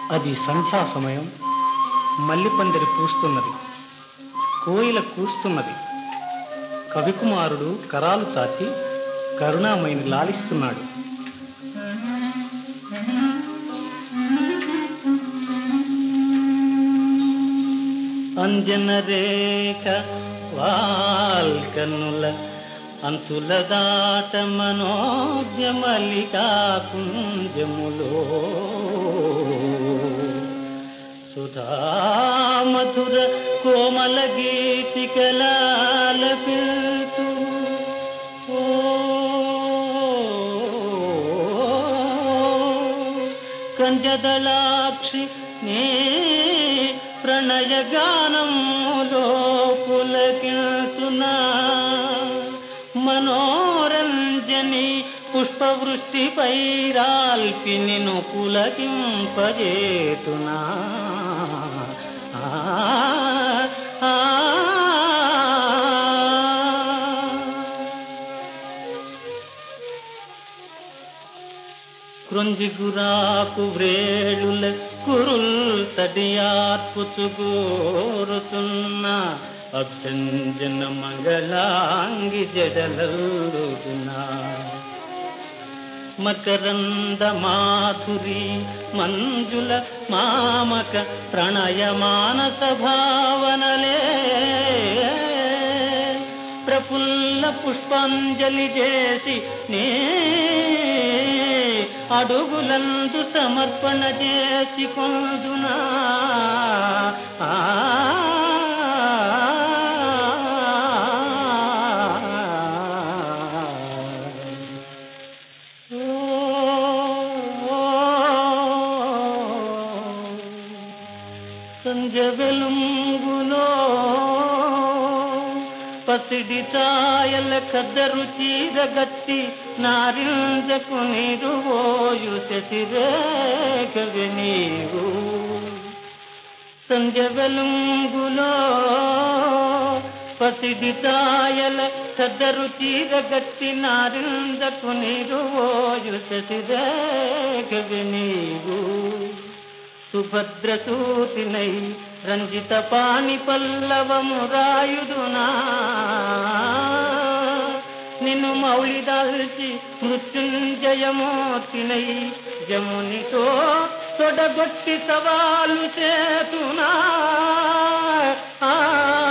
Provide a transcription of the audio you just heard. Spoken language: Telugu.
అది సంధ్యా సమయం మల్లిపందిరి పూస్తున్నది కోయిల కూస్తున్నది కవికుమారుడు కరాలు చాచి కరుణామయిని లాలిస్తున్నాడు అంజన రేఖ వాల్కనుల అంచుల దాట మనోజ్ఞమలికా కుంజములో సుధామధుర కోమల గీతికలాలపిల్తు ఓ కంజదళాక్షి నీ ప్రణయ గానములో పులకిల్తునా మనోరంజని పుష్పవృష్టి పైరాల్పి నిన్ను పులకింపజేతునా ఆ, ఆ, కృంజిగురాకు వ్రేళుల కురుల్ తడియార్పుచుగోరుతున్న అభ్యంజన మంగళాంగి జడలల్లుతున్నా మకరంద మాధురి మంజుల మామక ప్రణయ మానస భావనలే ప్రఫుల్ల పుష్పాంజలి చేసి నే అడుగులందు సమర్పణ చేసి కొందునా ఆ సంజ వెలుంగులో పసిడి ఛాయల కద్దరు చీరగట్టి నారింజకు నీరు ఓయు శశిరేఖవి నీవు సంజ వెలుంగులో పసిడి ఛాయల కద్దరు చీరగట్టి నారింజకు నీరు ఓయు శశిరేఖవి నీవు సుభద్రసూతినై రంజిత పాని పల్లవము రాయుదునా నిన్ను మౌళిదాల్చి మృత్యుంజయమూర్తినై జమునితో తొడగొట్టి సవాలు చేతునా ఆ